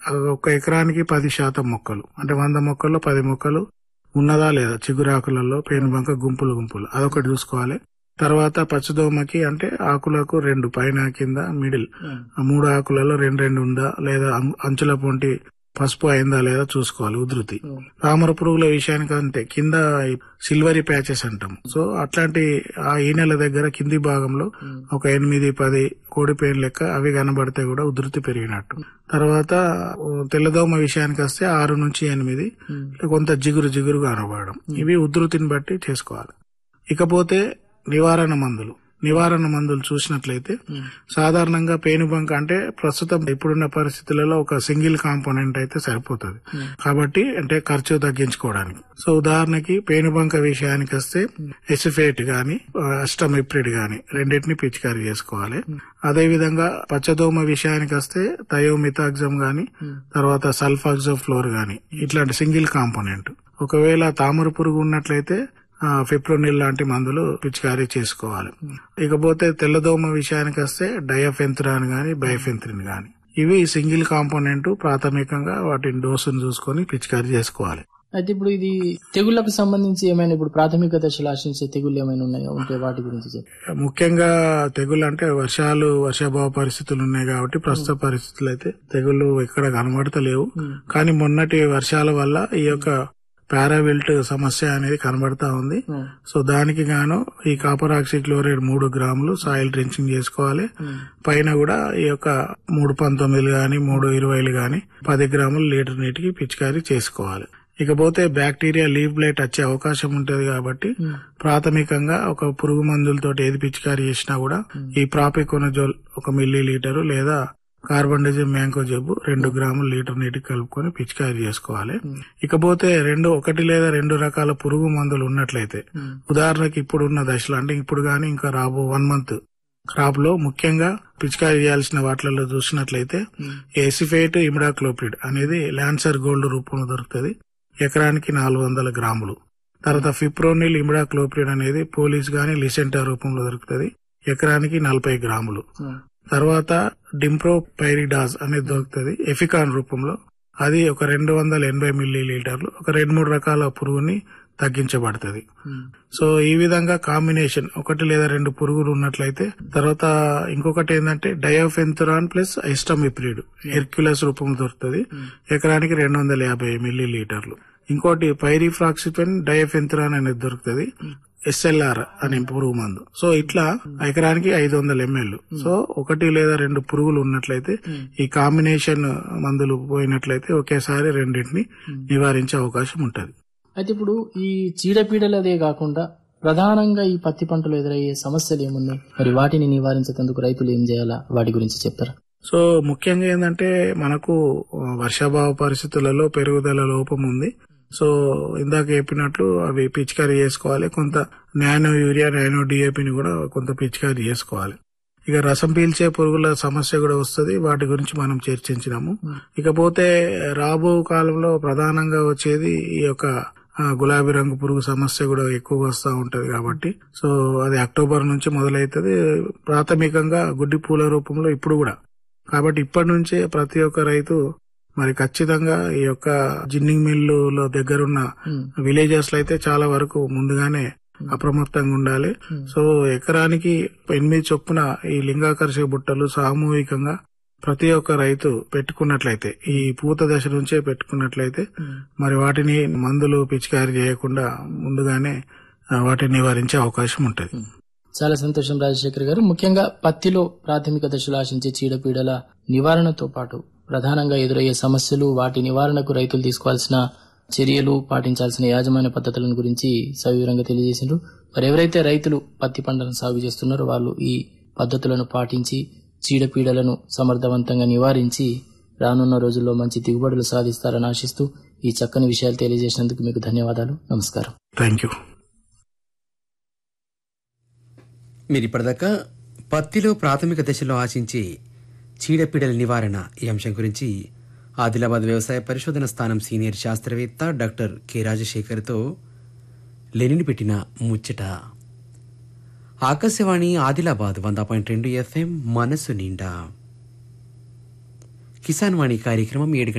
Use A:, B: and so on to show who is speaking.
A: ఒక ఎకరానికి పది శాతం మొక్కలు అంటే వంద మొక్కల్లో పది మొక్కలు ఉన్నదా లేదా చిగురాకులలో పేనుబంక గుంపులు గుంపులు అదొకటి చూసుకోవాలి తర్వాత పచ్చదోమకి అంటే ఆకులకు రెండు పైన కింద మిడిల్ ఆ మూడు ఆకులలో రెండు రెండు ఉందా లేదా అం- అంచుల పొంటి పసుపు అయిందా లేదా చూసుకోవాలి ఉధృతి తామర పురుగుల విషయానికి అంతే కింద సిల్వరీ ప్యాచెస్ అంటాం సో అట్లాంటి ఆ ఈనెల దగ్గర కింది భాగంలో ఒక ఎనిమిది పది కోడి పేరు లెక్క అవి కనబడితే కూడా ఉధృతి పెరిగినట్టు తర్వాత ఓ, తెల్లదోమ విషయానికి వస్తే ఆరు నుంచి ఎనిమిది కొంత జిగురు జిగురు కనబడడం ఇవి ఉధృతిని బట్టి చేసుకోవాలి ఇకపోతే నివారణ మందులు నివారణ మందులు చూసినట్లయితే సాధారణంగా పేనుబంక అంటే ప్రస్తుతం ఇప్పుడున్న పరిస్థితులలో ఒక సింగిల్ కాంపోనెంట్ అయితే సరిపోతుంది కాబట్టి అంటే ఖర్చు తగ్గించుకోవడానికి సో ఉదాహరణకి పేనుబంక విషయానికి వస్తే ఎసిఫేట్ గాని అస్టమిప్రిడ్ గాని రెండింటిని పిచికారీ చేసుకోవాలి అదే విధంగా పచ్చదోమ విషయానికి వస్తే థయోమితాగ్జమ్ గాని తర్వాత సల్ఫాక్సోఫ్లోర్ గాని ఇట్లాంటి సింగిల్ కాంపోనెంట్ ఒకవేళ తామర పురుగు ఉన్నట్లయితే ఫిప్రోనిల్ లాంటి మందులు పిచికారీ చేసుకోవాలి ఇకపోతే తెల్లదోమ విషయానికి వస్తే డయాఫెంత్రాన్ గాని బయోఫెంత్రిన్ గాని ఇవి సింగిల్ కాంపోనెంట్ ప్రాథమికంగా వాటిని డోసును చూసుకొని పిచికారీ చేసుకోవాలి
B: అయితే ఇప్పుడు ఇది తెగుళ్లకు సంబంధించి ఏమైనా ఇప్పుడు ప్రాథమిక దశలో ఆశించే తెగుళ్ళు ఏమైనా ఉన్నాయా ఉంటే వాటి గురించి చెప్పు
A: ముఖ్యంగా తెగుళ్ళు అంటే వర్షాలు వర్షాభావ పరిస్థితులు ఉన్నాయి కాబట్టి ప్రస్తుత పరిస్థితులు అయితే తెగుళ్ళు ఎక్కడ కనబడతలేవు కానీ మొన్నటి వర్షాల వల్ల ఈ యొక్క పారావిల్ట్ సమస్య అనేది కనబడతా ఉంది సో దానికి గాను ఈ కాపర్ ఆక్సిక్లోరైడ్ మూడు గ్రాములు సాయిల్ డ్రెంచింగ్ చేసుకోవాలి పైన కూడా ఈ యొక్క మూడు పంతొమ్మిదిలు గాని మూడు ఇరవైలు గాని పది గ్రాములు లీటర్ నీటికి పిచికారీ చేసుకోవాలి ఇకపోతే బ్యాక్టీరియా లీవ్ బ్లైట్ వచ్చే అవకాశం ఉంటది కాబట్టి ప్రాథమికంగా ఒక పురుగు మందులతో ఏది పిచికారీ చేసినా కూడా ఈ ప్రాపికోనజోల్ ఒక మిల్లీ లీటరు లేదా కార్బండిజం మ్యాంకో జబ్బు రెండు గ్రాములు లీటర్ నీటికి కలుపుకొని పిచికారీ చేసుకోవాలి ఇకపోతే రెండు ఒకటి లేదా రెండు రకాల పురుగు మందులు ఉన్నట్లయితే ఉదాహరణకి ఇప్పుడు ఉన్న దశలో అంటే ఇప్పుడు గాని ఇంకా రాబో వన్ మంత్ క్రాప్ లో ముఖ్యంగా పిచికారీ చేయాల్సిన వాటిలలో చూసినట్లయితే ఎసిఫేట్ ఇమిడాక్లోపిడ్ అనేది ల్యాన్సర్ గోల్డ్ రూపంలో దొరుకుతుంది ఎకరానికి నాలుగు వందల గ్రాములు తర్వాత ఫిప్రోనిల్ ఇమిడాక్లోపిడ్ అనేది పోలీస్ గాని లిసెంటా రూపంలో దొరుకుతుంది ఎకరానికి నలభై గ్రాములు తర్వాత డింప్రో పైరిడాజ్ అనేది దొరుకుతుంది ఎఫికాన్ రూపంలో అది ఒక రెండు వందల ఎనభై మిల్లీ లీటర్లు ఒక రెండు మూడు రకాల పురుగుని తగ్గించబడుతుంది సో ఈ విధంగా కాంబినేషన్ ఒకటి లేదా రెండు పురుగులు ఉన్నట్లయితే తర్వాత ఇంకొకటి ఏంటంటే డయోఫెంతురాన్ ప్లస్ ఐస్టమిప్రిడ్ హెర్క్యులస్ రూపంలో దొరుకుతుంది ఎకరానికి రెండు వందల యాభై మిల్లీ లీటర్లు ఇంకోటి పైరిఫ్రాక్సిపెన్ డయోఫెంతురాన్ అనేది దొరుకుతుంది ఎస్ఎల్ఆర్ అనే పురుగు మందు సో ఇట్లా ఎకరానికి ఐదు వందల ఎంఎల్ సో ఒకటి లేదా రెండు పురుగులు ఉన్నట్లయితే ఈ కాంబినేషన్ మందులు పోయినట్లయితే ఒకేసారి రెండింటిని నివారించే అవకాశం ఉంటది
B: అయితే ఇప్పుడు ఈ చీడపీడలదే కాకుండా ప్రధానంగా ఈ పత్తి పంటలు ఎదురయ్యే సమస్యలు ఏమున్నాయి మరి వాటిని నివారించేందుకు రైతులు ఏం చేయాలా వాటి గురించి చెప్తారా
A: సో ముఖ్యంగా ఏంటంటే మనకు ఆ, వర్షాభావ పరిస్థితులలో పెరుగుదల లోపం ఉంది సో ఇందాక చెప్పినట్లు అవి పిచికారీ చేసుకోవాలి కొంత నానో యూరియా నానో డిఏపిని కూడా కొంత పిచికారీ చేసుకోవాలి ఇక రసం పీల్చే పురుగుల సమస్య కూడా వస్తుంది వాటి గురించి మనం చర్చించినాము ఇకపోతే రాబో కాలంలో ప్రధానంగా వచ్చేది ఈ యొక్క ఆ, గులాబీ రంగు పురుగు సమస్య కూడా ఎక్కువగా వస్తూ ఉంటది కాబట్టి సో అది అక్టోబర్ నుంచి మొదలవుతుంది ప్రాథమికంగా గుడ్డి పూల రూపంలో ఇప్పుడు కూడా కాబట్టి ఇప్పటి నుంచే ప్రతి ఒక్క రైతు మరి ఖచ్చితంగా ఈ యొక్క జిన్నింగ్ మిల్లులో దగ్గరున్న విలేజెస్ లో అయితే చాలా వరకు ముందుగానే అప్రమత్తంగా ఉండాలి సో ఎకరానికి ఎనిమిది చొప్పున ఈ లింగాకర్షక బుట్టలు సామూహికంగా ప్రతి ఒక్క రైతు పెట్టుకున్నట్లయితే ఈ పూత దశ నుంచే పెట్టుకున్నట్లయితే మరి వాటిని మందులు పిచికారీ చేయకుండా ముందుగానే ఆ, వాటిని నివారించే అవకాశం ఉంటుంది
B: చాలా సంతోషం రాజశేఖర్ గారు ముఖ్యంగా పత్తిలో ప్రాథమిక దశలో ఆశించే చీడపీడల నివారణతో పాటు ప్రధానంగా ఎదురయ్యే సమస్యలు వాటి నివారణకు రైతులు తీసుకోవాల్సిన చర్యలు పాటించాల్సిన యాజమాన్య పద్ధతులను గురించి సవివరంగా తెలియజేసిండ్రు మరి ఎవరైతే రైతులు పత్తి పంటను సాగు చేస్తున్నారో వాళ్ళు ఈ పద్ధతులను పాటించి చీడపీడలను సమర్థవంతంగా నివారించి రానున్న రోజుల్లో మంచి దిగుబడులు సాధిస్తారని ఆశిస్తూ ఈ చక్కని విషయాలు తెలియజేసినందుకు మీకు ధన్యవాదాలు నమస్కారం
A: థ్యాంక్ యూ
C: మీరు ఇప్పటిదాకా పత్తిలో ప్రాథమిక దశలో ఆశించే చీడపీడల నివారణ ఈ అంశం గురించి ఆదిలాబాద్ వ్యవసాయ పరిశోధన స్థానం సీనియర్ శాస్త్రవేత్త డాక్టర్ కె రాజశేఖర్తో లెనిని పెట్టిన ముచ్చట ఆకాశవాణి ఆదిలాబాద్ వంద పాయింట్ రెండు ఎఫ్ఎం మనసు నిండా కిసాన్ వాణి కార్యక్రమం ఏడు